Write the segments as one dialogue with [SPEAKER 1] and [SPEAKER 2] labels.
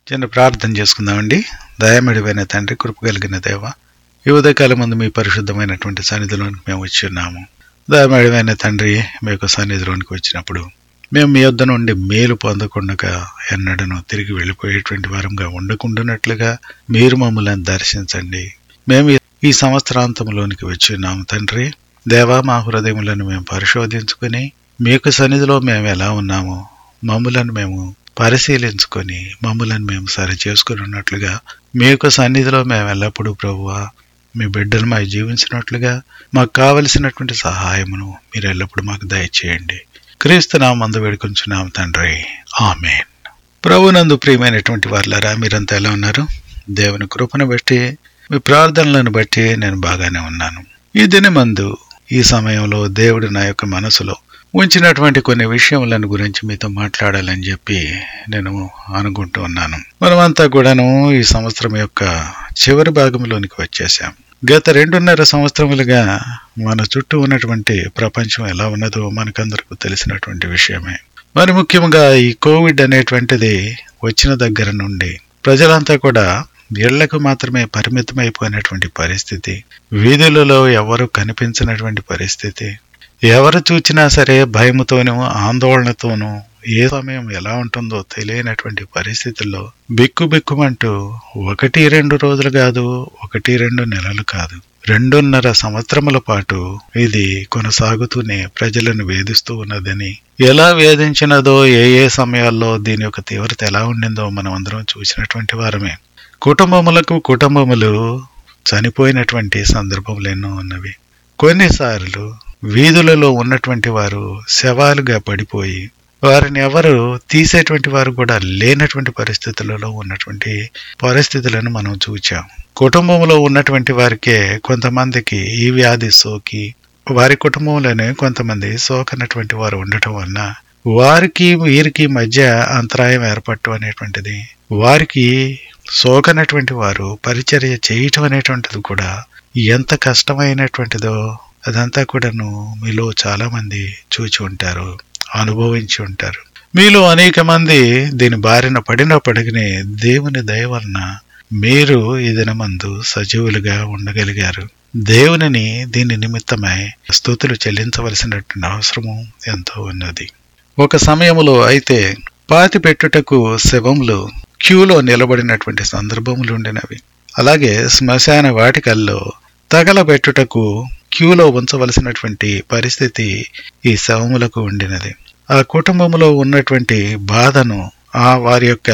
[SPEAKER 1] చిన్న ప్రార్థన చేసుకుందామండి దయమడివైన తండ్రి కృప కలిగిన దేవ ఈ ఉదయకాలం ముందు మీ పరిశుద్ధమైనటువంటి సన్నిధిలోనికి మేము వచ్చి ఉన్నాము దయమడివైన తండ్రి మీ యొక్క సన్నిధిలోనికి వచ్చినప్పుడు మేము మీ యొద్ద నుండి మేలు పొందకుండా ఎన్నడను తిరిగి వెళ్ళిపోయేటువంటి వారంగా ఉండకుండానట్లుగా మీరు మమ్మల్ని దర్శించండి మేము ఈ సంవత్సరాంతంలోనికి వచ్చి ఉన్నాము తండ్రి దేవా మా హృదయములను మేము పరిశోధించుకుని మీ యొక్క సన్నిధిలో మేము ఎలా ఉన్నామో మమ్ములను మేము పరిశీలించుకొని మమ్ములను మేము సరి చేసుకుని ఉన్నట్లుగా మీ యొక్క సన్నిధిలో మేము ఎల్లప్పుడూ ప్రభువా మీ బిడ్డలు మాకు జీవించినట్లుగా మాకు కావలసినటువంటి సహాయమును మీరు ఎల్లప్పుడూ మాకు దయచేయండి క్రీస్తు నామందు వేడుకొంచున్నాం తండ్రి ఆమెన్ ప్రభునందు ప్రియమైనటువంటి వారులారా మీరంతా ఎలా ఉన్నారు దేవుని కృపను బట్టి మీ ప్రార్థనలను బట్టి నేను బాగానే ఉన్నాను ఈ దినమందు ఈ సమయంలో దేవుడు నా యొక్క మనసులో ఉంచినటువంటి కొన్ని విషయములను గురించి మీతో మాట్లాడాలని చెప్పి నేను అనుకుంటూ ఉన్నాను మనమంతా కూడాను ఈ సంవత్సరం యొక్క చివరి భాగంలోనికి వచ్చేసాం గత రెండున్నర సంవత్సరములుగా మన చుట్టూ ఉన్నటువంటి ప్రపంచం ఎలా ఉన్నదో మనకందరికీ తెలిసినటువంటి విషయమే మరి ముఖ్యంగా ఈ కోవిడ్ అనేటువంటిది వచ్చిన దగ్గర నుండి ప్రజలంతా కూడా ఇళ్లకు మాత్రమే పరిమితమైపోయినటువంటి పరిస్థితి వీధులలో ఎవరు కనిపించినటువంటి పరిస్థితి ఎవరు చూచినా సరే భయముతోనూ ఆందోళనతోనూ ఏ సమయం ఎలా ఉంటుందో తెలియనటువంటి పరిస్థితుల్లో బిక్కు బిక్కుమంటూ ఒకటి రెండు రోజులు కాదు ఒకటి రెండు నెలలు కాదు రెండున్నర సంవత్సరముల పాటు ఇది కొనసాగుతూనే ప్రజలను వేధిస్తూ ఉన్నదని ఎలా వేధించినదో ఏ ఏ సమయాల్లో దీని యొక్క తీవ్రత ఎలా ఉండిందో మనం అందరం చూసినటువంటి వారమే కుటుంబములకు కుటుంబములు చనిపోయినటువంటి సందర్భములు ఎన్నో ఉన్నవి కొన్నిసార్లు వీధులలో ఉన్నటువంటి వారు శవాలుగా పడిపోయి వారిని ఎవరు తీసేటువంటి వారు కూడా లేనటువంటి పరిస్థితులలో ఉన్నటువంటి పరిస్థితులను మనం చూచాం కుటుంబంలో ఉన్నటువంటి వారికే కొంతమందికి ఈ వ్యాధి సోకి వారి కుటుంబంలోనే కొంతమంది సోకనటువంటి వారు ఉండటం వలన వారికి వీరికి మధ్య అంతరాయం ఏర్పడటం అనేటువంటిది వారికి సోకనటువంటి వారు పరిచర్య చేయటం అనేటువంటిది కూడా ఎంత కష్టమైనటువంటిదో అదంతా కూడాను మీలో చాలా మంది చూచి ఉంటారు అనుభవించి ఉంటారు మీలో అనేక మంది దీని బారిన పడినప్పటికీ దేవుని దయ వలన మీరు ఈ దినమందు సజీవులుగా ఉండగలిగారు దేవునిని దీని నిమిత్తమై స్థుతులు చెల్లించవలసినటువంటి అవసరము ఎంతో ఉన్నది ఒక సమయంలో అయితే పాతి పెట్టుటకు శవములు క్యూలో నిలబడినటువంటి సందర్భములు ఉండినవి అలాగే శ్మశాన వాటికల్లో తగలబెట్టుటకు క్యూలో ఉంచవలసినటువంటి పరిస్థితి ఈ శవములకు ఉండినది ఆ కుటుంబంలో ఉన్నటువంటి బాధను ఆ వారి యొక్క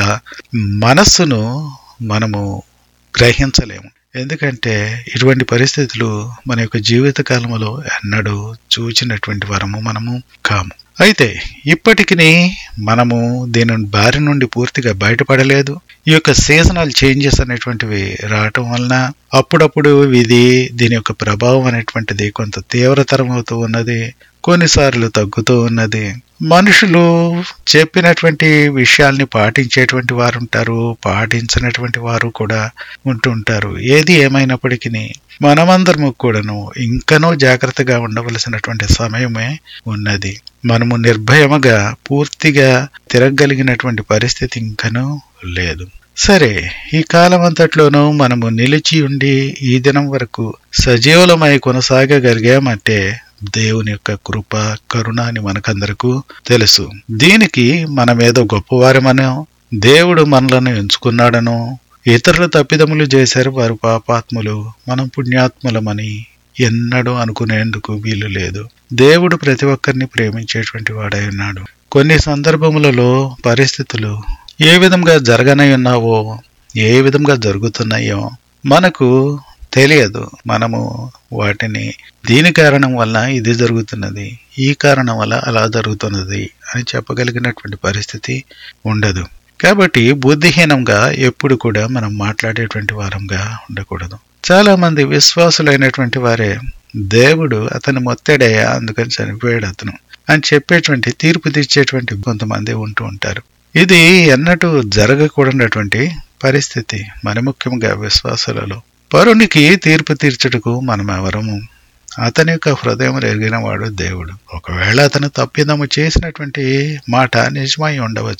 [SPEAKER 1] మనస్సును మనము గ్రహించలేము ఎందుకంటే ఇటువంటి పరిస్థితులు మన యొక్క జీవిత కాలంలో ఎన్నడూ చూచినటువంటి వరము మనము కాము అయితే ఇప్పటికి మనము దీని బారి నుండి పూర్తిగా బయటపడలేదు ఈ యొక్క సీజనల్ చేంజెస్ అనేటువంటివి రావటం వలన అప్పుడప్పుడు ఇది దీని యొక్క ప్రభావం అనేటువంటిది కొంత తీవ్రతరం అవుతూ ఉన్నది కొన్నిసార్లు తగ్గుతూ ఉన్నది మనుషులు చెప్పినటువంటి విషయాల్ని పాటించేటువంటి వారు ఉంటారు పాటించినటువంటి వారు కూడా ఉంటూ ఉంటారు ఏది ఏమైనప్పటికీ మనమందరము కూడాను ఇంకనూ జాగ్రత్తగా ఉండవలసినటువంటి సమయమే ఉన్నది మనము నిర్భయముగా పూర్తిగా తిరగలిగినటువంటి పరిస్థితి ఇంకనూ లేదు సరే ఈ కాలం అంతట్లోనూ మనము నిలిచి ఉండి ఈ దినం వరకు సజీవులమై కొనసాగగలిగామంటే దేవుని యొక్క కృప కరుణ అని మనకందరకు తెలుసు దీనికి మనమేదో గొప్పవారమనో దేవుడు మనలను ఎంచుకున్నాడనో ఇతరులు తప్పిదములు చేశారు వారు పాపాత్ములు మనం పుణ్యాత్ములమని ఎన్నడూ అనుకునేందుకు వీలు లేదు దేవుడు ప్రతి ఒక్కరిని ప్రేమించేటువంటి వాడై ఉన్నాడు కొన్ని సందర్భములలో పరిస్థితులు ఏ విధంగా జరగనై ఉన్నావో ఏ విధంగా జరుగుతున్నాయో మనకు తెలియదు మనము వాటిని దీని కారణం వల్ల ఇది జరుగుతున్నది ఈ కారణం వల్ల అలా జరుగుతున్నది అని చెప్పగలిగినటువంటి పరిస్థితి ఉండదు కాబట్టి బుద్ధిహీనంగా ఎప్పుడు కూడా మనం మాట్లాడేటువంటి వారంగా ఉండకూడదు చాలా మంది విశ్వాసులైనటువంటి వారే దేవుడు అతను మొత్తడయ్యా అందుకని చనిపోయాడు అతను అని చెప్పేటువంటి తీర్పు తీర్చేటువంటి కొంతమంది ఉంటూ ఉంటారు ఇది ఎన్నటూ జరగకూడనటువంటి పరిస్థితి మరి ముఖ్యంగా విశ్వాసులలో పరునికి తీర్పు తీర్చుటకు మనం ఎవరము అతని యొక్క హృదయం ఎరిగిన వాడు దేవుడు ఒకవేళ అతను తప్పిదము చేసినటువంటి మాట నిజమై ఉండవచ్చును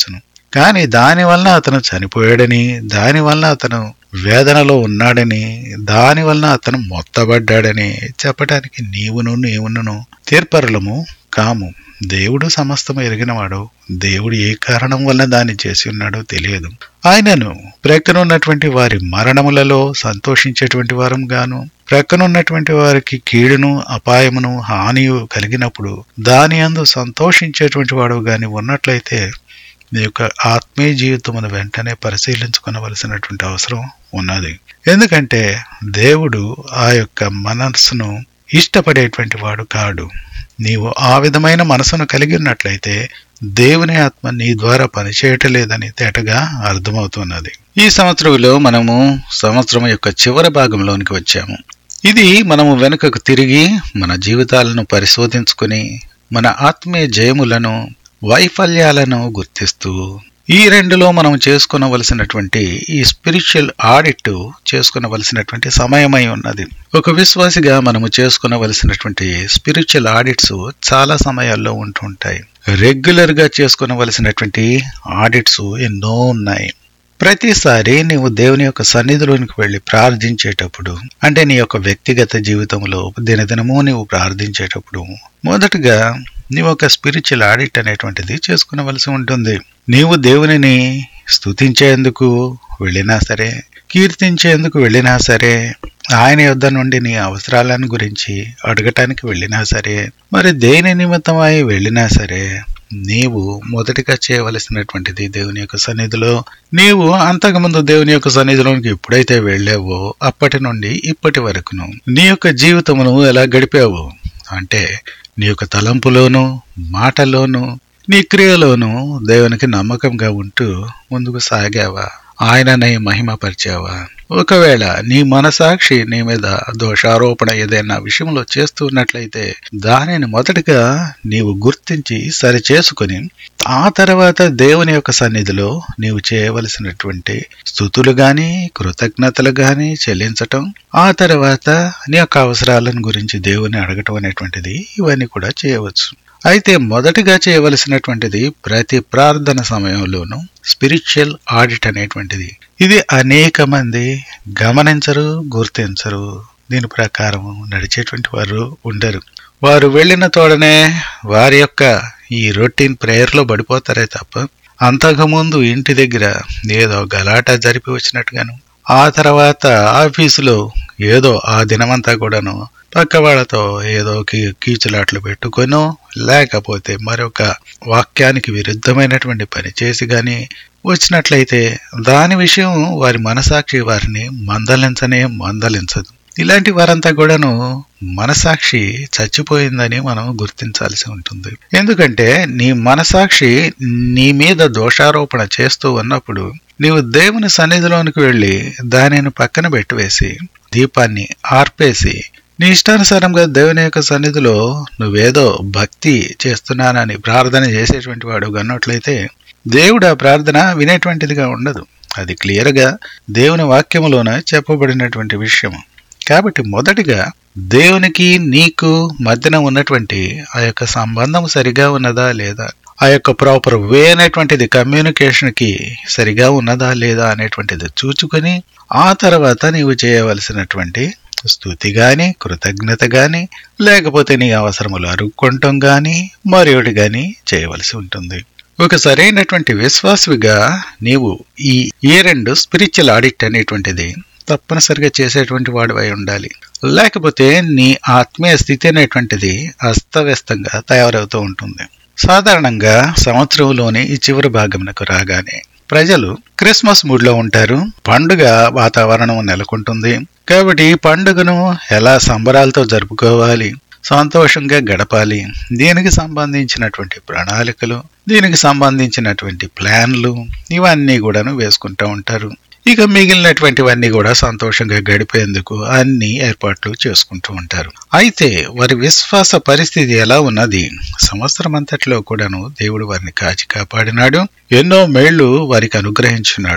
[SPEAKER 1] కానీ దాని వలన అతను చనిపోయాడని దాని వలన అతను వేదనలో ఉన్నాడని దాని వలన అతను మొత్తబడ్డాడని చెప్పడానికి నీవును నీవును తీర్పరులము కాము దేవుడు సమస్తము ఎరిగినవాడు దేవుడు ఏ కారణం వలన దాన్ని చేసి ఉన్నాడో తెలియదు ఆయనను ప్రక్కనున్నటువంటి వారి మరణములలో సంతోషించేటువంటి వారం గాను ప్రక్కనున్నటువంటి వారికి కీడును అపాయమును హానియు కలిగినప్పుడు దాని అందు సంతోషించేటువంటి వాడు గాని ఉన్నట్లయితే నీ యొక్క ఆత్మీయ జీవితమును వెంటనే పరిశీలించుకోవలసినటువంటి అవసరం ఉన్నది ఎందుకంటే దేవుడు ఆ యొక్క మనస్సును ఇష్టపడేటువంటి వాడు కాడు నీవు ఆ విధమైన మనసును కలిగి ఉన్నట్లయితే దేవుని ఆత్మ నీ ద్వారా పనిచేయటం లేదని తేటగా అర్థమవుతున్నది ఈ సంవత్సరంలో మనము సంవత్సరం యొక్క చివరి భాగంలోనికి వచ్చాము ఇది మనము వెనుకకు తిరిగి మన జీవితాలను పరిశోధించుకుని మన ఆత్మీయ జయములను వైఫల్యాలను గుర్తిస్తూ ఈ రెండులో మనం చేసుకునవలసినటువంటి ఈ స్పిరిచువల్ ఆడిట్ చేసుకునవలసినటువంటి సమయమై ఉన్నది ఒక విశ్వాసిగా మనము చేసుకునవలసినటువంటి స్పిరిచువల్ ఆడిట్స్ చాలా సమయాల్లో ఉంటుంటాయి రెగ్యులర్ గా చేసుకునవలసినటువంటి ఆడిట్స్ ఎన్నో ఉన్నాయి ప్రతిసారి నీవు దేవుని యొక్క సన్నిధిలోనికి వెళ్లి ప్రార్థించేటప్పుడు అంటే నీ యొక్క వ్యక్తిగత జీవితంలో దినదినము నీవు ప్రార్థించేటప్పుడు మొదటగా నీవు ఒక స్పిరిచువల్ ఆడిట్ అనేటువంటిది చేసుకునవలసి ఉంటుంది నీవు దేవునిని స్తుతించేందుకు వెళ్ళినా సరే కీర్తించేందుకు వెళ్ళినా సరే ఆయన యొద్ద నుండి నీ అవసరాలను గురించి అడగటానికి వెళ్ళినా సరే మరి దేని నిమిత్తమై వెళ్ళినా సరే నీవు మొదటిగా చేయవలసినటువంటిది దేవుని యొక్క సన్నిధిలో నీవు అంతకుముందు దేవుని యొక్క సన్నిధిలోనికి ఎప్పుడైతే వెళ్ళావో అప్పటి నుండి ఇప్పటి వరకును నీ యొక్క జీవితమును ఎలా గడిపావు అంటే నీ యొక్క తలంపులోను మాటలోను నీ క్రియలోను దేవునికి నమ్మకంగా ఉంటూ ముందుకు సాగావా ఆయననే మహిమపరిచావా ఒకవేళ నీ మనసాక్షి నీ మీద దోషారోపణ ఏదైనా విషయంలో చేస్తున్నట్లయితే దానిని మొదటగా నీవు గుర్తించి సరి చేసుకుని ఆ తర్వాత దేవుని యొక్క సన్నిధిలో నీవు చేయవలసినటువంటి స్థుతులు గాని కృతజ్ఞతలు గాని చెల్లించటం ఆ తర్వాత నీ యొక్క అవసరాలను గురించి దేవుని అడగటం అనేటువంటిది ఇవన్నీ కూడా చేయవచ్చు అయితే మొదటిగా చేయవలసినటువంటిది ప్రతి ప్రార్థన సమయంలోనూ స్పిరిచువల్ ఆడిట్ అనేటువంటిది ఇది అనేక మంది గమనించరు గుర్తించరు దీని ప్రకారం నడిచేటువంటి వారు ఉండరు వారు వెళ్ళిన తోడనే వారి యొక్క ఈ రొటీన్ ప్రేయర్లో పడిపోతారే తప్ప అంతకుముందు ఇంటి దగ్గర ఏదో గలాటా జరిపి వచ్చినట్టుగాను ఆ తర్వాత ఆఫీసులో ఏదో ఆ దినమంతా కూడాను పక్క వాళ్ళతో ఏదో కీ- కీచులాట్లు పెట్టుకొనో లేకపోతే మరొక వాక్యానికి విరుద్ధమైనటువంటి పని చేసి గాని వచ్చినట్లయితే దాని విషయం వారి మనసాక్షి వారిని మందలించనే మందలించదు ఇలాంటి వారంతా కూడాను మనసాక్షి చచ్చిపోయిందని మనం గుర్తించాల్సి ఉంటుంది ఎందుకంటే నీ మనసాక్షి నీ మీద దోషారోపణ చేస్తూ ఉన్నప్పుడు నీవు దేవుని సన్నిధిలోనికి వెళ్ళి దానిని పక్కన పెట్టివేసి దీపాన్ని ఆర్పేసి నీ ఇష్టానుసారంగా దేవుని యొక్క సన్నిధిలో నువ్వేదో భక్తి చేస్తున్నానని ప్రార్థన చేసేటువంటి వాడు అన్నట్లయితే దేవుడు ఆ ప్రార్థన వినేటువంటిదిగా ఉండదు అది క్లియర్గా దేవుని వాక్యములోన చెప్పబడినటువంటి విషయం కాబట్టి మొదటిగా దేవునికి నీకు మధ్యన ఉన్నటువంటి ఆ యొక్క సంబంధం సరిగా ఉన్నదా లేదా ఆ యొక్క ప్రాపర్ వే అనేటువంటిది కమ్యూనికేషన్ కి సరిగా ఉన్నదా లేదా అనేటువంటిది చూచుకొని ఆ తర్వాత నీవు చేయవలసినటువంటి స్థుతి గాని కృతజ్ఞత గాని లేకపోతే నీ అవసరములు అరుక్కొనటం గాని మరొకటి గాని చేయవలసి ఉంటుంది ఒక సరైనటువంటి విశ్వాసవిగా నీవు ఈ ఈ రెండు స్పిరిచువల్ ఆడిట్ అనేటువంటిది తప్పనిసరిగా చేసేటువంటి వాడివై ఉండాలి లేకపోతే నీ ఆత్మీయ స్థితి అనేటువంటిది అస్తవ్యస్తంగా తయారవుతూ ఉంటుంది సాధారణంగా సంవత్సరంలోని ఈ చివరి భాగమునకు రాగానే ప్రజలు క్రిస్మస్ మూడ్ లో ఉంటారు పండుగ వాతావరణం నెలకొంటుంది కాబట్టి ఈ పండుగను ఎలా సంబరాలతో జరుపుకోవాలి సంతోషంగా గడపాలి దీనికి సంబంధించినటువంటి ప్రణాళికలు దీనికి సంబంధించినటువంటి ప్లాన్లు ఇవన్నీ కూడాను వేసుకుంటూ ఉంటారు ఇక మిగిలినటువంటివన్నీ కూడా సంతోషంగా గడిపేందుకు అన్ని ఏర్పాట్లు చేసుకుంటూ ఉంటారు అయితే వారి విశ్వాస పరిస్థితి ఎలా ఉన్నది సంవత్సరం అంతట్లో కూడాను దేవుడు వారిని కాచి కాపాడినాడు ఎన్నో మేళ్లు వారికి అనుగ్రహించున్నాడు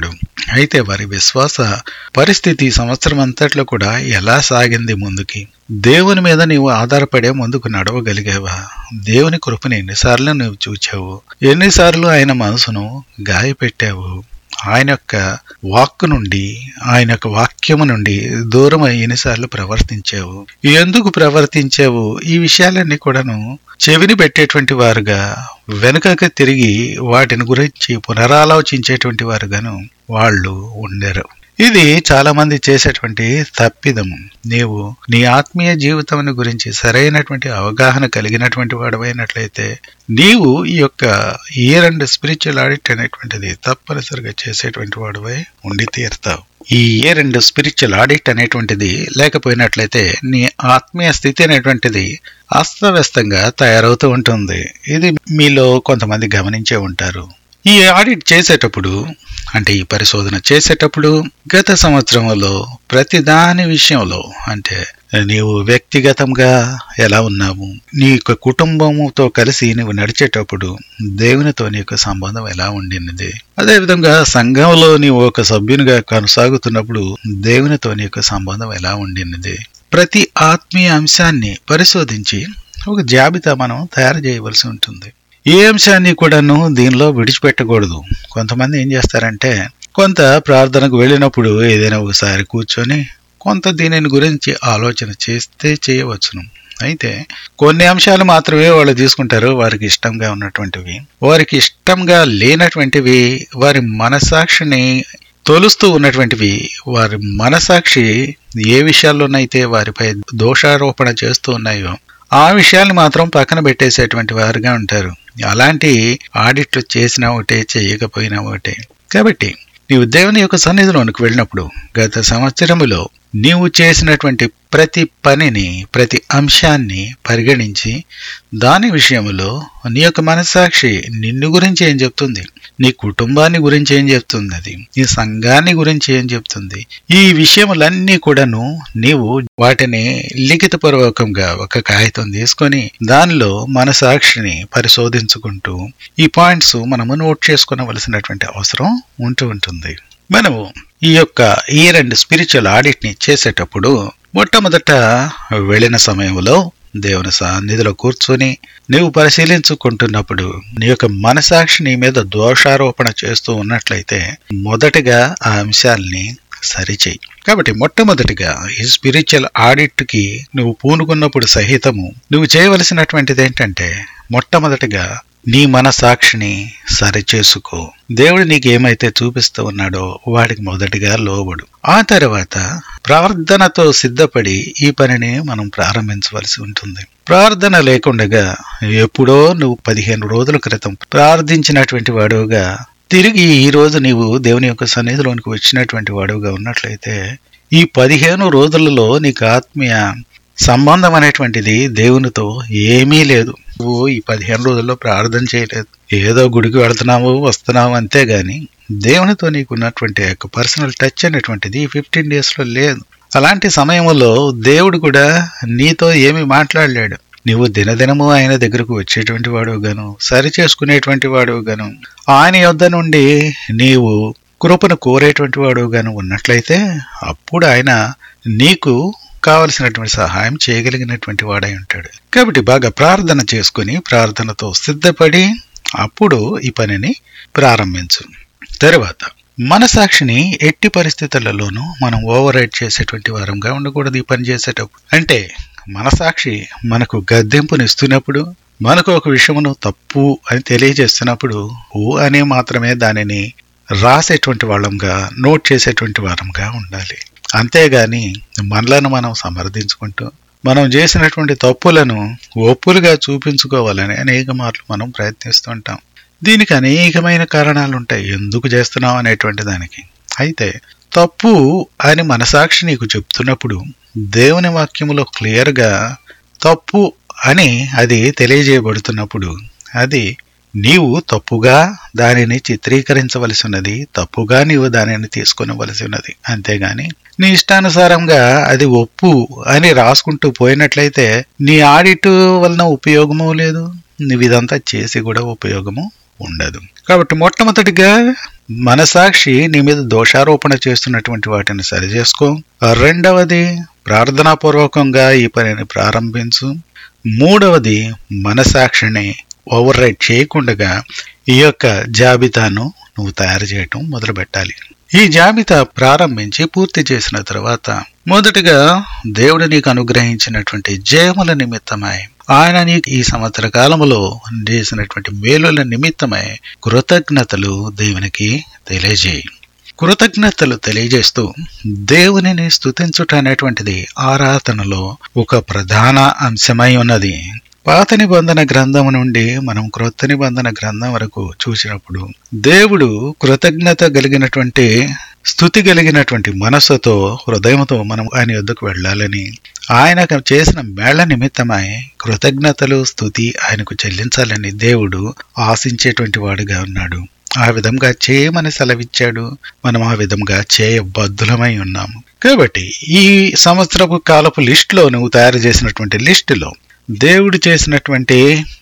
[SPEAKER 1] అయితే వారి విశ్వాస పరిస్థితి ఈ సంవత్సరం అంతట్లో కూడా ఎలా సాగింది ముందుకి దేవుని మీద నీవు ఆధారపడే ముందుకు నడవగలిగావా దేవుని కృపని ఎన్నిసార్లు నువ్వు చూచావు ఎన్నిసార్లు ఆయన మనసును గాయపెట్టావు ఆయన యొక్క వాక్కు నుండి ఆయన యొక్క వాక్యము నుండి దూరం ఎన్నిసార్లు ప్రవర్తించావు ఎందుకు ప్రవర్తించావు ఈ విషయాలన్నీ కూడాను చెవిని పెట్టేటువంటి వారుగా వెనుకకు తిరిగి వాటిని గురించి పునరాలోచించేటువంటి వారుగాను వాళ్ళు ఉండరు ఇది చాలా మంది చేసేటువంటి తప్పిదము నీవు నీ ఆత్మీయ జీవితం గురించి సరైనటువంటి అవగాహన కలిగినటువంటి వాడవైనట్లయితే నీవు ఈ యొక్క ఇయర్ అండ్ స్పిరిచువల్ ఆడిట్ అనేటువంటిది తప్పనిసరిగా చేసేటువంటి వాడువై ఉండి తీరుతావు ఈ ఇయర్ అండ్ స్పిరిచువల్ ఆడిట్ అనేటువంటిది లేకపోయినట్లయితే నీ ఆత్మీయ స్థితి అనేటువంటిది అస్తవ్యస్తంగా తయారవుతూ ఉంటుంది ఇది మీలో కొంతమంది గమనించే ఉంటారు ఈ ఆడిట్ చేసేటప్పుడు అంటే ఈ పరిశోధన చేసేటప్పుడు గత సంవత్సరంలో ప్రతి దాని విషయంలో అంటే నీవు వ్యక్తిగతంగా ఎలా ఉన్నావు నీ యొక్క కుటుంబముతో కలిసి నువ్వు నడిచేటప్పుడు దేవునితో నీ యొక్క సంబంధం ఎలా ఉండినది అదేవిధంగా సంఘంలో నీవు ఒక సభ్యునిగా కొనసాగుతున్నప్పుడు దేవునితో నీ యొక్క సంబంధం ఎలా ఉండినది ప్రతి ఆత్మీయ అంశాన్ని పరిశోధించి ఒక జాబితా మనం తయారు చేయవలసి ఉంటుంది ఏ అంశాన్ని కూడాను దీనిలో విడిచిపెట్టకూడదు కొంతమంది ఏం చేస్తారంటే కొంత ప్రార్థనకు వెళ్ళినప్పుడు ఏదైనా ఒకసారి కూర్చొని కొంత దీనిని గురించి ఆలోచన చేస్తే చేయవచ్చును అయితే కొన్ని అంశాలు మాత్రమే వాళ్ళు తీసుకుంటారు వారికి ఇష్టంగా ఉన్నటువంటివి వారికి ఇష్టంగా లేనటువంటివి వారి మనసాక్షిని తొలుస్తూ ఉన్నటువంటివి వారి మనసాక్షి ఏ విషయాల్లోనైతే వారిపై దోషారోపణ చేస్తూ ఉన్నాయో ఆ విషయాన్ని మాత్రం పక్కన పెట్టేసేటువంటి వారుగా ఉంటారు అలాంటి ఆడిట్లు చేసినా ఒకటే చేయకపోయినా ఒకటే కాబట్టి నీవు దేవుని యొక్క సన్నిధిలోనికి వెళ్ళినప్పుడు గత సంవత్సరములో నీవు చేసినటువంటి ప్రతి పనిని ప్రతి అంశాన్ని పరిగణించి దాని విషయంలో నీ యొక్క మనసాక్షి నిన్ను గురించి ఏం చెప్తుంది నీ కుటుంబాన్ని గురించి ఏం చెప్తుంది అది నీ సంఘాన్ని గురించి ఏం చెప్తుంది ఈ విషయములన్నీ కూడాను నీవు వాటిని లిఖితపూర్వకంగా ఒక కాగితం తీసుకొని దానిలో మనసాక్షిని పరిశోధించుకుంటూ ఈ పాయింట్స్ మనము నోట్ చేసుకునవలసినటువంటి అవసరం ఉంటూ ఉంటుంది మనము ఈ యొక్క ఇయర్ అండ్ స్పిరిచువల్ ఆడిట్ ని చేసేటప్పుడు మొట్టమొదట వెళ్ళిన సమయంలో దేవుని సన్నిధిలో కూర్చొని నీవు పరిశీలించుకుంటున్నప్పుడు నీ యొక్క మనసాక్షి నీ మీద దోషారోపణ చేస్తూ ఉన్నట్లయితే మొదటగా ఆ అంశాల్ని సరిచేయి కాబట్టి మొట్టమొదటిగా ఈ స్పిరిచువల్ ఆడిట్ కి నువ్వు పూనుకున్నప్పుడు సహితము నువ్వు చేయవలసినటువంటిది ఏంటంటే మొట్టమొదటిగా నీ మనసాక్షిని సరిచేసుకో దేవుడు నీకు ఏమైతే చూపిస్తూ ఉన్నాడో వాడికి మొదటిగా లోబడు ఆ తర్వాత ప్రార్థనతో సిద్ధపడి ఈ పనిని మనం ప్రారంభించవలసి ఉంటుంది ప్రార్థన లేకుండగా ఎప్పుడో నువ్వు పదిహేను రోజుల క్రితం ప్రార్థించినటువంటి వాడుగా తిరిగి ఈ రోజు నీవు దేవుని యొక్క సన్నిధిలోనికి వచ్చినటువంటి వాడుగా ఉన్నట్లయితే ఈ పదిహేను రోజులలో నీకు ఆత్మీయ సంబంధం అనేటువంటిది దేవునితో ఏమీ లేదు నువ్వు ఈ పదిహేను రోజుల్లో ప్రార్థన చేయలేదు ఏదో గుడికి వెళ్తున్నావు వస్తున్నావు అంతేగాని దేవునితో నీకు ఉన్నటువంటి యొక్క పర్సనల్ టచ్ అనేటువంటిది ఫిఫ్టీన్ డేస్ లో లేదు అలాంటి సమయంలో దేవుడు కూడా నీతో ఏమి మాట్లాడలేడు నువ్వు దినదినము ఆయన దగ్గరకు వచ్చేటువంటి వాడు గాను సరి చేసుకునేటువంటి వాడు గాను ఆయన యొద్ద నుండి నీవు కృపను కోరేటువంటి వాడు గాను ఉన్నట్లయితే అప్పుడు ఆయన నీకు కావలసినటువంటి సహాయం చేయగలిగినటువంటి వాడై ఉంటాడు కాబట్టి బాగా ప్రార్థన చేసుకుని ప్రార్థనతో సిద్ధపడి అప్పుడు ఈ పనిని ప్రారంభించు తరువాత మనసాక్షిని ఎట్టి పరిస్థితులలోనూ మనం ఓవర్ రైడ్ చేసేటువంటి వారంగా ఉండకూడదు ఈ పని చేసేటప్పుడు అంటే మనసాక్షి మనకు గద్దెంపునిస్తున్నప్పుడు మనకు ఒక విషయమును తప్పు అని తెలియజేస్తున్నప్పుడు ఊ అనే మాత్రమే దానిని రాసేటువంటి వాళ్ళంగా నోట్ చేసేటువంటి వారంగా ఉండాలి అంతేగాని మనలను మనం సమర్థించుకుంటూ మనం చేసినటువంటి తప్పులను ఒప్పులుగా చూపించుకోవాలని అనేక మార్లు మనం ప్రయత్నిస్తుంటాం దీనికి అనేకమైన కారణాలు ఉంటాయి ఎందుకు చేస్తున్నాం అనేటువంటి దానికి అయితే తప్పు అని మనసాక్షి నీకు చెప్తున్నప్పుడు దేవుని వాక్యములో క్లియర్గా తప్పు అని అది తెలియజేయబడుతున్నప్పుడు అది నీవు తప్పుగా దానిని చిత్రీకరించవలసి ఉన్నది తప్పుగా నీవు దానిని తీసుకునవలసి ఉన్నది అంతేగాని నీ ఇష్టానుసారంగా అది ఒప్పు అని రాసుకుంటూ పోయినట్లయితే నీ ఆడిట్ వలన ఉపయోగము లేదు నువ్వు ఇదంతా చేసి కూడా ఉపయోగము ఉండదు కాబట్టి మొట్టమొదటిగా మనసాక్షి నీ మీద దోషారోపణ చేస్తున్నటువంటి వాటిని సరిచేసుకో రెండవది ప్రార్థనాపూర్వకంగా ఈ పనిని ప్రారంభించు మూడవది మనసాక్షిని ఓవర్ రైడ్ చేయకుండా ఈ యొక్క జాబితాను నువ్వు తయారు చేయటం మొదలు పెట్టాలి ఈ జాబితా ప్రారంభించి పూర్తి చేసిన తర్వాత మొదటగా దేవుడు నీకు అనుగ్రహించినటువంటి జయముల నిమిత్తమై ఆయన నీకు ఈ సంవత్సర కాలములో చేసినటువంటి మేలుల నిమిత్తమై కృతజ్ఞతలు దేవునికి తెలియజేయి కృతజ్ఞతలు తెలియజేస్తూ దేవునిని స్తుతించుట అనేటువంటిది ఆరాధనలో ఒక ప్రధాన అంశమై ఉన్నది పాత నిబంధన గ్రంథం నుండి మనం క్రొత్త నిబంధన గ్రంథం వరకు చూసినప్పుడు దేవుడు కృతజ్ఞత కలిగినటువంటి స్థుతి కలిగినటువంటి మనస్సుతో హృదయంతో మనం ఆయన యొద్దకు వెళ్ళాలని ఆయనకు చేసిన మేళ్ల నిమిత్తమై కృతజ్ఞతలు స్థుతి ఆయనకు చెల్లించాలని దేవుడు ఆశించేటువంటి వాడుగా ఉన్నాడు ఆ విధంగా చేయమని సెలవిచ్చాడు మనం ఆ విధంగా చేయబద్ధులమై ఉన్నాము కాబట్టి ఈ సంవత్సరపు కాలపు లిస్టులో నువ్వు తయారు చేసినటువంటి లిస్టులో దేవుడు చేసినటువంటి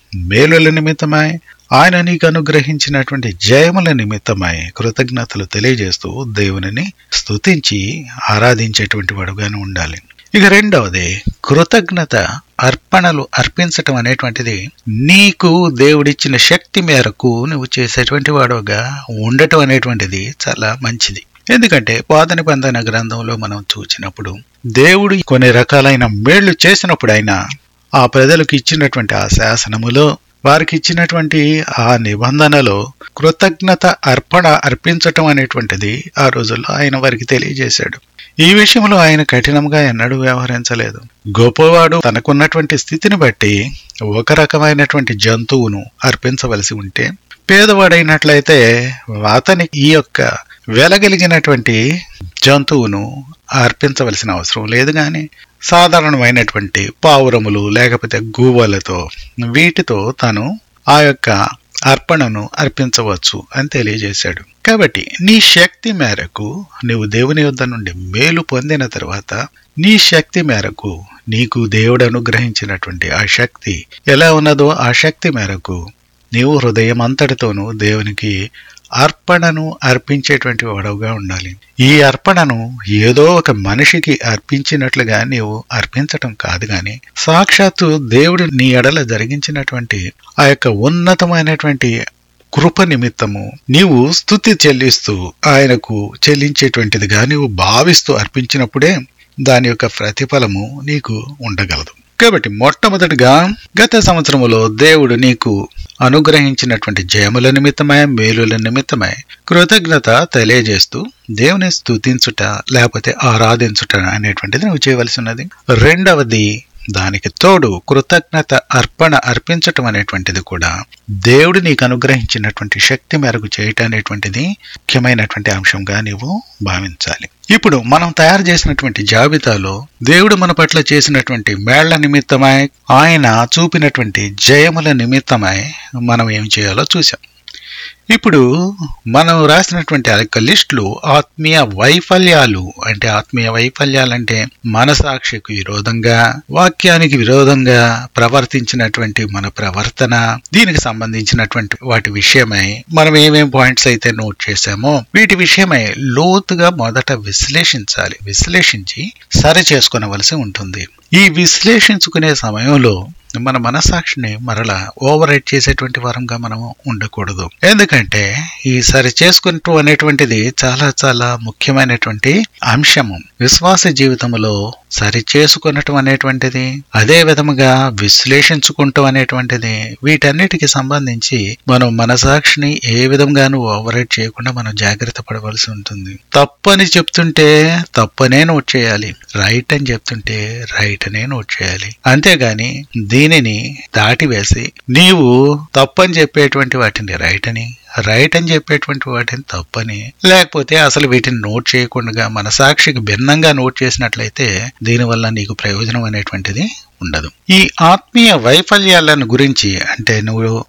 [SPEAKER 1] మేలుల నిమిత్తమై ఆయన నీకు అనుగ్రహించినటువంటి జయముల నిమిత్తమై కృతజ్ఞతలు తెలియజేస్తూ దేవునిని స్తుతించి ఆరాధించేటువంటి వాడుగానే ఉండాలి ఇక రెండవది కృతజ్ఞత అర్పణలు అర్పించటం అనేటువంటిది నీకు దేవుడిచ్చిన శక్తి మేరకు నువ్వు చేసేటువంటి వాడుగా ఉండటం అనేటువంటిది చాలా మంచిది ఎందుకంటే పాత నిబంధన గ్రంథంలో మనం చూసినప్పుడు దేవుడు కొన్ని రకాలైన మేళ్లు చేసినప్పుడు ఆయన ఆ ప్రజలకు ఇచ్చినటువంటి ఆ శాసనములో వారికి ఇచ్చినటువంటి ఆ నిబంధనలో కృతజ్ఞత అర్పణ అర్పించటం అనేటువంటిది ఆ రోజుల్లో ఆయన వారికి తెలియజేశాడు ఈ విషయంలో ఆయన కఠినంగా ఎన్నడూ వ్యవహరించలేదు గొప్పవాడు తనకున్నటువంటి స్థితిని బట్టి ఒక రకమైనటువంటి జంతువును అర్పించవలసి ఉంటే పేదవాడైనట్లయితే అతనికి ఈ యొక్క వెలగలిగినటువంటి జంతువును అర్పించవలసిన అవసరం లేదు కానీ సాధారణమైనటువంటి పావురములు లేకపోతే గూవలతో వీటితో తాను ఆ యొక్క అర్పణను అర్పించవచ్చు అని తెలియజేశాడు కాబట్టి నీ శక్తి మేరకు నీవు దేవుని యొద్ద నుండి మేలు పొందిన తర్వాత నీ శక్తి మేరకు నీకు దేవుడు అనుగ్రహించినటువంటి ఆ శక్తి ఎలా ఉన్నదో ఆ శక్తి మేరకు నీవు హృదయం అంతటితోనూ దేవునికి అర్పణను అర్పించేటువంటి వాడవుగా ఉండాలి ఈ అర్పణను ఏదో ఒక మనిషికి అర్పించినట్లుగా నీవు అర్పించటం కాదు గాని సాక్షాత్తు దేవుడు నీ ఎడల జరిగించినటువంటి ఆ యొక్క ఉన్నతమైనటువంటి కృప నిమిత్తము నీవు స్థుతి చెల్లిస్తూ ఆయనకు చెల్లించేటువంటిదిగా నీవు భావిస్తూ అర్పించినప్పుడే దాని యొక్క ప్రతిఫలము నీకు ఉండగలదు కాబట్టి మొట్టమొదటిగా గత సంవత్సరములో దేవుడు నీకు అనుగ్రహించినటువంటి జయముల నిమిత్తమై మేలుల నిమిత్తమై కృతజ్ఞత తెలియజేస్తూ దేవుని స్తుతించుట లేకపోతే ఆరాధించుట అనేటువంటిది నువ్వు చేయవలసి ఉన్నది రెండవది దానికి తోడు కృతజ్ఞత అర్పణ అర్పించటం అనేటువంటిది కూడా దేవుడు నీకు అనుగ్రహించినటువంటి శక్తి మేరకు చేయటం అనేటువంటిది ముఖ్యమైనటువంటి అంశంగా నీవు భావించాలి ఇప్పుడు మనం తయారు చేసినటువంటి జాబితాలో దేవుడు మన పట్ల చేసినటువంటి మేళ్ల నిమిత్తమై ఆయన చూపినటువంటి జయముల నిమిత్తమై మనం ఏం చేయాలో చూసాం ఇప్పుడు మనం రాసినటువంటి ఆ యొక్క లిస్టులు ఆత్మీయ వైఫల్యాలు అంటే ఆత్మీయ వైఫల్యాలు అంటే మనసాక్షికి విరోధంగా వాక్యానికి విరోధంగా ప్రవర్తించినటువంటి మన ప్రవర్తన దీనికి సంబంధించినటువంటి వాటి విషయమై మనం ఏమేం పాయింట్స్ అయితే నోట్ చేశామో వీటి విషయమై లోతుగా మొదట విశ్లేషించాలి విశ్లేషించి సరి చేసుకునవలసి ఉంటుంది ఈ విశ్లేషించుకునే సమయంలో మన మనసాక్షిని మరలా ఓవర్ రైట్ చేసేటువంటి వారంగా మనం ఉండకూడదు ఎందుకంటే ఈ సరి చేసుకుంటూ అనేటువంటిది చాలా చాలా ముఖ్యమైనటువంటి అంశము విశ్వాస జీవితంలో సరి చేసుకునటం అనేటువంటిది అదే విధముగా విశ్లేషించుకుంటూ అనేటువంటిది వీటన్నిటికి సంబంధించి మనం మనసాక్షిని ఏ విధంగానూ ఓవర్ రైట్ చేయకుండా మనం జాగ్రత్త పడవలసి ఉంటుంది తప్పని చెప్తుంటే తప్పనే నోట్ చేయాలి రైట్ అని చెప్తుంటే రైట్ అనే నోట్ చేయాలి అంతేగాని దీనిని దాటివేసి నీవు తప్పని చెప్పేటువంటి వాటిని రైట్ అని రైట్ అని చెప్పేటువంటి వాటిని తప్పని లేకపోతే అసలు వీటిని నోట్ చేయకుండా మన సాక్షికి భిన్నంగా నోట్ చేసినట్లయితే దీనివల్ల నీకు ప్రయోజనం అనేటువంటిది ఉండదు ఈ ఆత్మీయ వైఫల్యాలను గురించి అంటే నువ్వు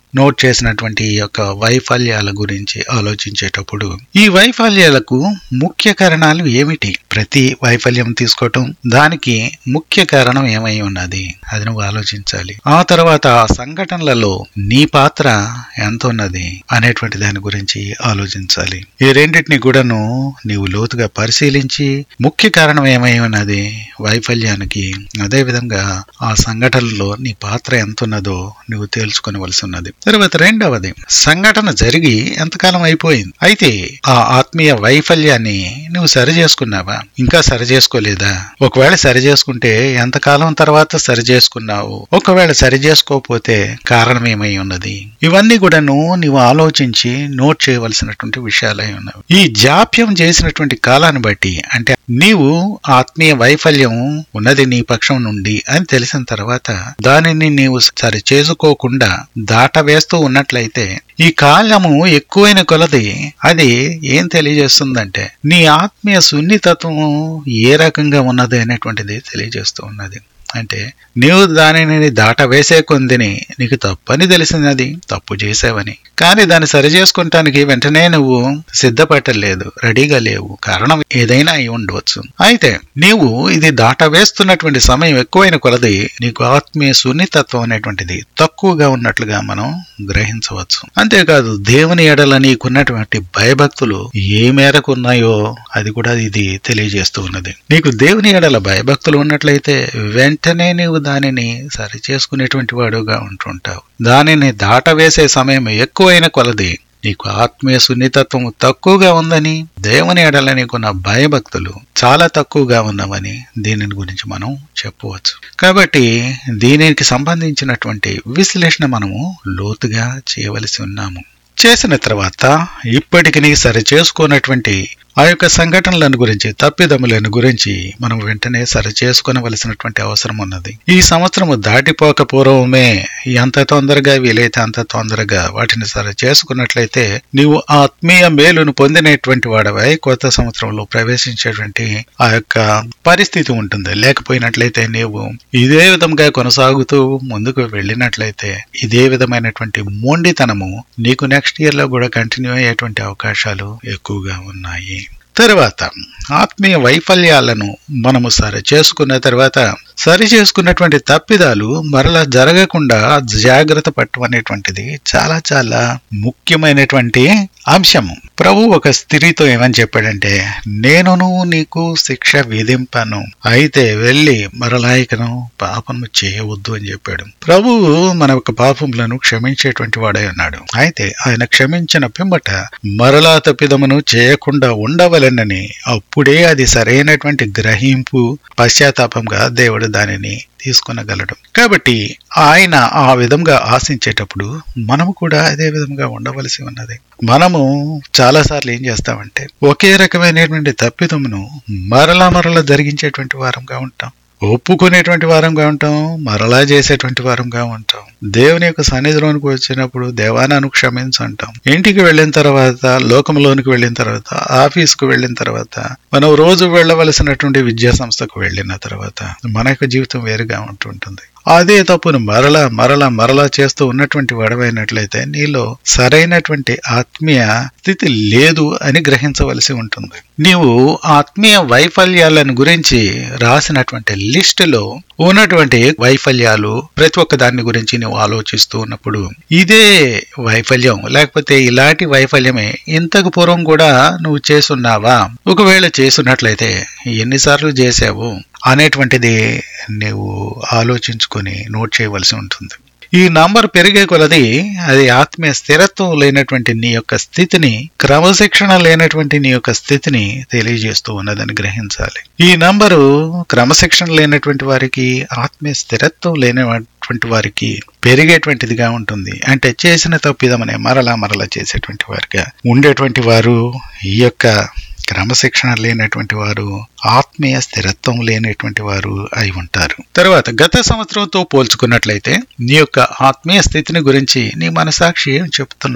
[SPEAKER 1] నోట్ చేసినటువంటి ఈ యొక్క వైఫల్యాల గురించి ఆలోచించేటప్పుడు ఈ వైఫల్యాలకు ముఖ్య కారణాలు ఏమిటి ప్రతి వైఫల్యం తీసుకోవటం దానికి ముఖ్య కారణం ఏమై ఉన్నది అది నువ్వు ఆలోచించాలి ఆ తర్వాత ఆ సంఘటనలలో నీ పాత్ర ఎంత ఉన్నది అనేటువంటి దాని గురించి ఆలోచించాలి ఈ రెండింటిని కూడాను నీవు లోతుగా పరిశీలించి ముఖ్య కారణం ఏమై ఉన్నది వైఫల్యానికి అదే విధంగా ఆ సంఘటనలో నీ పాత్ర ఎంత ఉన్నదో నువ్వు తేల్చుకోవలసి ఉన్నది తర్వాత రెండవది సంఘటన జరిగి ఎంతకాలం అయిపోయింది అయితే ఆ ఆత్మీయ వైఫల్యాన్ని నువ్వు సరి చేసుకున్నావా ఇంకా సరి చేసుకోలేదా ఒకవేళ సరి చేసుకుంటే ఎంతకాలం తర్వాత సరి చేసుకున్నావు ఒకవేళ సరి చేసుకోకపోతే కారణం ఏమై ఉన్నది ఇవన్నీ కూడాను నీవు ఆలోచించి నోట్ చేయవలసినటువంటి విషయాలై ఉన్నవి ఈ జాప్యం చేసినటువంటి కాలాన్ని బట్టి అంటే నీవు ఆత్మీయ వైఫల్యం ఉన్నది నీ పక్షం నుండి అని తెలిసిన తర్వాత దానిని నీవు సరి చేసుకోకుండా దాటవేస్తూ ఉన్నట్లయితే ఈ కాలము ఎక్కువైన కొలది అది ఏం తెలియజేస్తుందంటే నీ ఆత్మీయ సున్నితత్వము ఏ రకంగా ఉన్నది అనేటువంటిది తెలియజేస్తూ ఉన్నది అంటే నీవు దానిని దాటవేసే కొందిని నీకు తప్పని తెలిసినది తప్పు చేసావని కానీ దాన్ని సరి చేసుకుంటానికి వెంటనే నువ్వు సిద్ధపట్టలేదు రెడీగా లేవు కారణం ఏదైనా అయి ఉండవచ్చు అయితే నీవు ఇది దాటవేస్తున్నటువంటి సమయం ఎక్కువైన కొలది నీకు ఆత్మీయ సున్నితత్వం అనేటువంటిది తక్కువగా ఉన్నట్లుగా మనం గ్రహించవచ్చు అంతేకాదు దేవుని ఎడల నీకున్నటువంటి భయభక్తులు ఏ మేరకు ఉన్నాయో అది కూడా ఇది తెలియజేస్తూ ఉన్నది నీకు దేవుని ఎడల భయభక్తులు ఉన్నట్లయితే వెంటనే నీవు దానిని సరి చేసుకునేటువంటి వాడుగా ఉంటుంటావు దానిని దాటవేసే సమయం ఎక్కువైన కొలది నీకు ఆత్మీయ సున్నితత్వం తక్కువగా ఉందని దేవుని ఎడల నీకున్న భయభక్తులు చాలా తక్కువగా ఉన్నవని దీనిని గురించి మనం చెప్పవచ్చు కాబట్టి దీనికి సంబంధించినటువంటి విశ్లేషణ మనము లోతుగా చేయవలసి ఉన్నాము చేసిన తర్వాత ఇప్పటికి సరి చేసుకున్నటువంటి ఆ యొక్క సంఘటనలను గురించి తప్పిదములను గురించి మనం వెంటనే సరి చేసుకునవలసినటువంటి అవసరం ఉన్నది ఈ సంవత్సరము దాటిపోక పూర్వమే ఎంత తొందరగా వీలైతే అంత తొందరగా వాటిని సరి చేసుకున్నట్లయితే నీవు ఆత్మీయ మేలును పొందినటువంటి వాడవై కొత్త సంవత్సరంలో ప్రవేశించేటువంటి ఆ యొక్క పరిస్థితి ఉంటుంది లేకపోయినట్లయితే నీవు ఇదే విధంగా కొనసాగుతూ ముందుకు వెళ్ళినట్లయితే ఇదే విధమైనటువంటి మొండితనము నీకు నెక్స్ట్ ఇయర్ లో కూడా కంటిన్యూ అయ్యేటువంటి అవకాశాలు ఎక్కువగా ఉన్నాయి తర్వాత ఆత్మీయ వైఫల్యాలను మనము సరి చేసుకున్న తర్వాత సరి చేసుకున్నటువంటి తప్పిదాలు మరలా జరగకుండా జాగ్రత్త పట్టడం అనేటువంటిది చాలా చాలా ముఖ్యమైనటువంటి అంశము ప్రభు ఒక స్త్రీతో ఏమని చెప్పాడంటే నేనును నీకు శిక్ష విధింపను అయితే వెళ్ళి మరలా ఇకను పాపము చేయవద్దు అని చెప్పాడు ప్రభువు మన యొక్క పాపములను క్షమించేటువంటి వాడై ఉన్నాడు అయితే ఆయన క్షమించిన పిమ్మట మరలా తప్పిదమును చేయకుండా ఉండవలెనని అప్పుడే అది సరైనటువంటి గ్రహింపు పశ్చాత్తాపంగా దేవుడు దానిని తీసుకొనగలడు కాబట్టి ఆయన ఆ విధంగా ఆశించేటప్పుడు మనము కూడా అదే విధంగా ఉండవలసి ఉన్నది మనము చాలా సార్లు ఏం చేస్తామంటే ఒకే రకమైనటువంటి తప్పిదమును మరలా మరలా జరిగించేటువంటి వారంగా ఉంటాం ఒప్పుకునేటువంటి వారంగా ఉంటాం మరలా చేసేటువంటి వారంగా ఉంటాం దేవుని యొక్క సన్నిధిలోనికి వచ్చినప్పుడు దేవానాను క్షమించంటాం ఇంటికి వెళ్ళిన తర్వాత లోకంలోనికి వెళ్ళిన తర్వాత ఆఫీస్కు వెళ్ళిన తర్వాత మనం రోజు వెళ్ళవలసినటువంటి విద్యా సంస్థకు వెళ్ళిన తర్వాత మన యొక్క జీవితం వేరుగా ఉంటుంటుంది అదే తప్పును మరలా మరలా మరలా చేస్తూ ఉన్నటువంటి వాడవైనట్లయితే నీలో సరైనటువంటి ఆత్మీయ స్థితి లేదు అని గ్రహించవలసి ఉంటుంది నీవు ఆత్మీయ వైఫల్యాలను గురించి రాసినటువంటి లిస్టులో ఉన్నటువంటి వైఫల్యాలు ప్రతి ఒక్క దాని గురించి నువ్వు ఆలోచిస్తూ ఉన్నప్పుడు ఇదే వైఫల్యం లేకపోతే ఇలాంటి వైఫల్యమే ఇంతకు పూర్వం కూడా నువ్వు చేసున్నావా ఒకవేళ చేస్తున్నట్లయితే ఎన్నిసార్లు చేసావు అనేటువంటిది నీవు ఆలోచించుకొని నోట్ చేయవలసి ఉంటుంది ఈ నంబర్ పెరిగే కొలది అది ఆత్మీయ స్థిరత్వం లేనటువంటి నీ యొక్క స్థితిని క్రమశిక్షణ లేనటువంటి నీ యొక్క స్థితిని తెలియజేస్తూ ఉన్నదని గ్రహించాలి ఈ నంబరు క్రమశిక్షణ లేనటువంటి వారికి ఆత్మీయ స్థిరత్వం లేనటువంటి వారికి పెరిగేటువంటిదిగా ఉంటుంది అంటే చేసిన తప్పిదమనే మరలా మరలా చేసేటువంటి వారిగా ఉండేటువంటి వారు ఈ యొక్క క్రమశిక్షణ లేనటువంటి వారు ఆత్మీయ స్థిరత్వం లేనటువంటి వారు అయి ఉంటారు తర్వాత గత సంవత్సరంతో పోల్చుకున్నట్లయితే నీ యొక్క ఆత్మీయ స్థితిని గురించి నీ మనసాక్షి ఏం చెప్తున్నది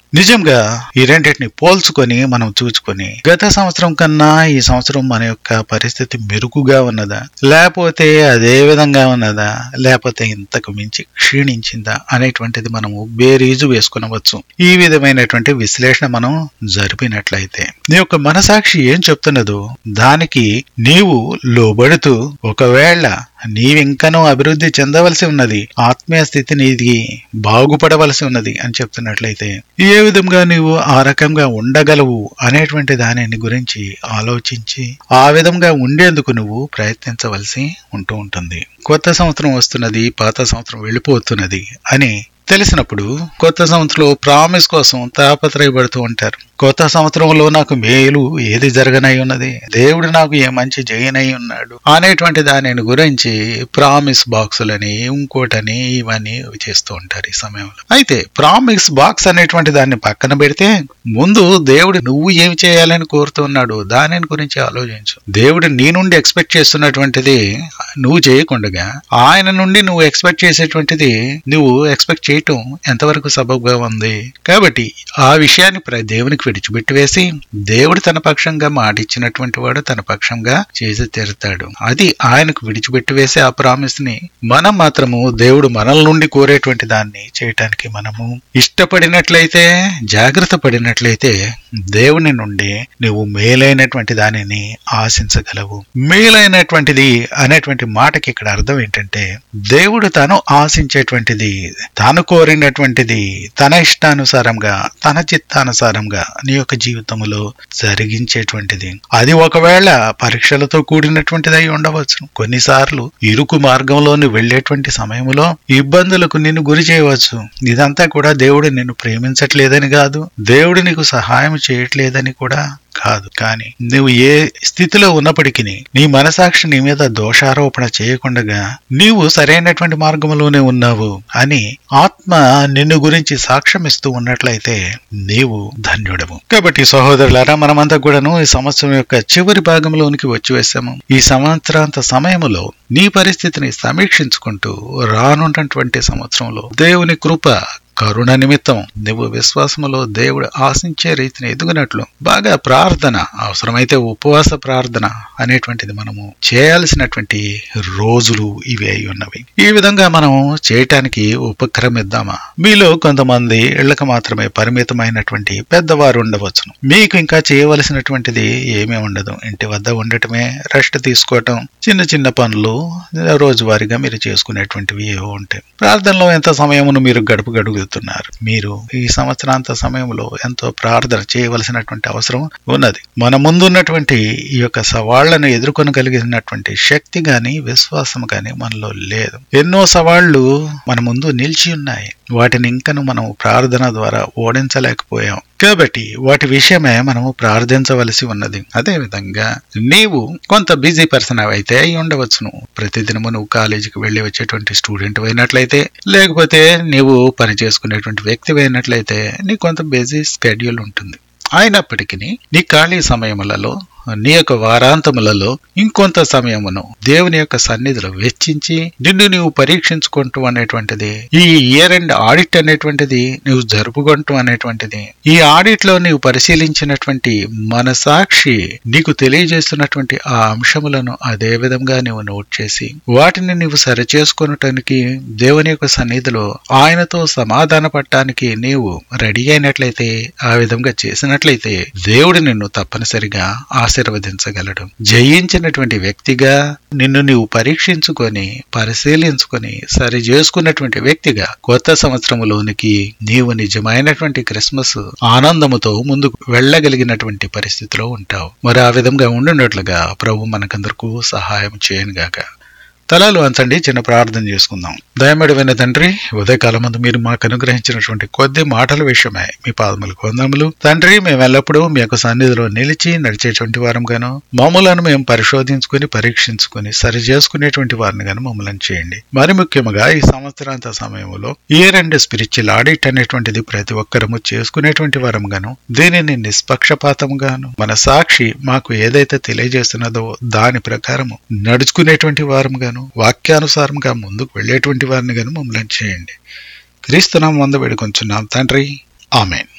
[SPEAKER 1] నిజంగా ఈ రెండింటిని పోల్చుకొని మనం చూసుకొని గత సంవత్సరం కన్నా ఈ సంవత్సరం మన యొక్క పరిస్థితి మెరుగుగా ఉన్నదా లేకపోతే అదే విధంగా ఉన్నదా లేకపోతే ఇంతకు మించి క్షీణించిందా అనేటువంటిది మనము బేరీజు వేసుకునవచ్చు ఈ విధమైనటువంటి విశ్లేషణ మనం జరిపినట్లయితే నీ యొక్క మనసాక్షి ఏం చెప్తున్నదో దానికి నీవు లోబడుతూ ఒకవేళ నీవింకనూ అభివృద్ధి చెందవలసి ఉన్నది ఆత్మీయ స్థితి నీది బాగుపడవలసి ఉన్నది అని చెప్తున్నట్లయితే ఏ విధంగా నీవు ఆ రకంగా ఉండగలవు అనేటువంటి దానిని గురించి ఆలోచించి ఆ విధంగా ఉండేందుకు నువ్వు ప్రయత్నించవలసి ఉంటూ ఉంటుంది కొత్త సంవత్సరం వస్తున్నది పాత సంవత్సరం వెళ్ళిపోతున్నది అని తెలిసినప్పుడు కొత్త సంవత్సరంలో ప్రామిస్ కోసం తాపత్రయపడుతూ ఉంటారు కొత్త సంవత్సరంలో నాకు మేలు ఏది జరగనై ఉన్నది దేవుడు నాకు ఏ మంచి చేయనై ఉన్నాడు అనేటువంటి దానిని గురించి ప్రామిస్ బాక్సులని ఇంకోటని ఇవన్నీ చేస్తూ ఉంటారు ఈ సమయంలో అయితే ప్రామిస్ బాక్స్ అనేటువంటి దాన్ని పక్కన పెడితే ముందు దేవుడు నువ్వు ఏమి చేయాలని కోరుతున్నాడు దానిని గురించి ఆలోచించు దేవుడు నీ నుండి ఎక్స్పెక్ట్ చేస్తున్నటువంటిది నువ్వు చేయకుండగా ఆయన నుండి నువ్వు ఎక్స్పెక్ట్ చేసేటువంటిది నువ్వు ఎక్స్పెక్ట్ చేయటం ఎంతవరకు సబబుగా ఉంది కాబట్టి ఆ విషయాన్ని ప్ర- దేవునికి విడిచిపెట్టి వేసి దేవుడు తన పక్షంగా మాటిచ్చినటువంటి వాడు తన పక్షంగా చేసి తీరుతాడు అది ఆయనకు విడిచిపెట్టి వేసే ఆ ప్రామిస్ ని మనం మాత్రము దేవుడు మనల నుండి కోరేటువంటి దాన్ని చేయటానికి మనము ఇష్టపడినట్లయితే జాగ్రత్త పడినట్లయితే దేవుని నుండి నువ్వు మేలైనటువంటి దానిని ఆశించగలవు మేలైనటువంటిది అనేటువంటి మాటకి ఇక్కడ అర్థం ఏంటంటే దేవుడు తాను ఆశించేటువంటిది తాను కోరినటువంటిది తన ఇష్టానుసారంగా తన చిత్తానుసారంగా నీ యొక్క జీవితంలో జరిగించేటువంటిది అది ఒకవేళ పరీక్షలతో కూడినటువంటిది అయి ఉండవచ్చు కొన్నిసార్లు ఇరుకు మార్గంలోని వెళ్ళేటువంటి సమయంలో ఇబ్బందులకు నిన్ను గురి చేయవచ్చు ఇదంతా కూడా దేవుడు నిన్ను ప్రేమించట్లేదని కాదు దేవుడు నీకు సహాయం చేయట్లేదని కూడా కాదు కానీ నువ్వు ఏ స్థితిలో ఉన్నప్పటికీ నీ మనసాక్షి నీ మీద దోషారోపణ చేయకుండా నీవు సరైనటువంటి మార్గంలోనే ఉన్నావు అని ఆత్మ నిన్ను గురించి సాక్ష్యం ఇస్తూ ఉన్నట్లయితే నీవు ధన్యుడవు కాబట్టి సహోదరులారా మనమంతా కూడాను ఈ సంవత్సరం యొక్క చివరి భాగంలోనికి వచ్చి వేసాము ఈ సంవత్సరాంత సమయములో నీ పరిస్థితిని సమీక్షించుకుంటూ రానున్నటువంటి సంవత్సరంలో దేవుని కృప కరుణ నిమిత్తం నువ్వు విశ్వాసములో దేవుడు ఆశించే రీతిని ఎదుగునట్లు బాగా ప్రార్థన అవసరమైతే ఉపవాస ప్రార్థన అనేటువంటిది మనము చేయాల్సినటువంటి రోజులు ఇవి అయి ఉన్నవి ఈ విధంగా మనం చేయటానికి ఉపక్రమిద్దామా మీలో కొంతమంది ఇళ్లకు మాత్రమే పరిమితమైనటువంటి పెద్దవారు ఉండవచ్చును మీకు ఇంకా చేయవలసినటువంటిది ఏమీ ఉండదు ఇంటి వద్ద ఉండటమే రెస్ట్ తీసుకోవటం చిన్న చిన్న పనులు రోజువారీగా మీరు చేసుకునేటువంటివి ఏవో ఉంటాయి ప్రార్థనలో ఎంత సమయమును మీరు గడుపు గడుగుతున్నారు మీరు ఈ సంవత్సరాంత సమయంలో ఎంతో ప్రార్థన చేయవలసినటువంటి అవసరం ఉన్నది మన ముందున్నటువంటి ఈ యొక్క సవాళ్లను ఎదుర్కొనగలిగినటువంటి శక్తి గాని విశ్వాసం గాని మనలో లేదు ఎన్నో సవాళ్లు మన ముందు నిలిచి ఉన్నాయి వాటిని ఇంకను మనం ప్రార్థన ద్వారా ఓడించలేకపోయాం కాబట్టి వాటి విషయమే మనము ప్రార్థించవలసి ఉన్నది అదే విధంగా నీవు కొంత బిజీ పర్సన్ అయితే అయి ఉండవచ్చును ప్రతిదినము నువ్వు కాలేజీకి వెళ్ళి వచ్చేటువంటి స్టూడెంట్ అయినట్లయితే లేకపోతే నీవు పని చేసుకునేటువంటి వ్యక్తి అయినట్లయితే నీకు కొంత బిజీ స్కెడ్యూల్ ఉంటుంది అయినప్పటికీ నీ ఖాళీ సమయములలో నీ యొక్క వారాంతములలో ఇంకొంత సమయమును దేవుని యొక్క సన్నిధిలో వెచ్చించి నిన్ను నీవు పరీక్షించుకుంటూ అనేటువంటిది ఈ ఇయర్ అండ్ ఆడిట్ అనేటువంటిది నువ్వు జరుపుకుంటూ అనేటువంటిది ఈ ఆడిట్ లో నీవు పరిశీలించినటువంటి మనసాక్షి నీకు తెలియజేస్తున్నటువంటి ఆ అంశములను అదే విధంగా నీవు నోట్ చేసి వాటిని నీవు సరిచేసుకునటానికి దేవుని యొక్క సన్నిధిలో ఆయనతో సమాధాన పడటానికి నీవు రెడీ అయినట్లయితే ఆ విధంగా చేసినట్లయితే దేవుడు నిన్ను తప్పనిసరిగా ఆశీర్వదించగలడు జయించినటువంటి వ్యక్తిగా నిన్ను నీవు పరీక్షించుకొని పరిశీలించుకొని సరి చేసుకున్నటువంటి వ్యక్తిగా కొత్త సంవత్సరములోనికి నీవు నిజమైనటువంటి క్రిస్మస్ ఆనందముతో ముందుకు వెళ్ళగలిగినటువంటి పరిస్థితిలో ఉంటావు మరి ఆ విధంగా ఉండున్నట్లుగా ప్రభు మనకందరకు సహాయం చేయనుగాక తలాలు అంచండి చిన్న ప్రార్థన చేసుకుందాం దయమడివైన తండ్రి ఉదయకాలం ముందు మీరు మాకు అనుగ్రహించినటువంటి కొద్ది మాటల విషయమై మీ పాదములకు వందములు తండ్రి మేము ఎల్లప్పుడూ మీ యొక్క సన్నిధిలో నిలిచి నడిచేటువంటి వారం గాను మమ్మలను మేము పరిశోధించుకుని పరీక్షించుకుని సరి చేసుకునేటువంటి వారిని గాను మమ్మల్ని చేయండి మరి ముఖ్యంగా ఈ సంవత్సరాంత సమయంలో ఇయర్ అండ్ స్పిరిచువల్ ఆడిట్ అనేటువంటిది ప్రతి ఒక్కరము చేసుకునేటువంటి వారం గాను దీనిని నిష్పక్షపాతంగాను మన సాక్షి మాకు ఏదైతే తెలియజేస్తున్నదో దాని ప్రకారము నడుచుకునేటువంటి వారం గాను వాక్యానుసారంగా ముందుకు వెళ్ళేటువంటి వారిని గాను మమ్మల్ని చేయండి క్రీస్తునాం వంద వేడుకొంచున్నాం తండ్రి ఆమెన్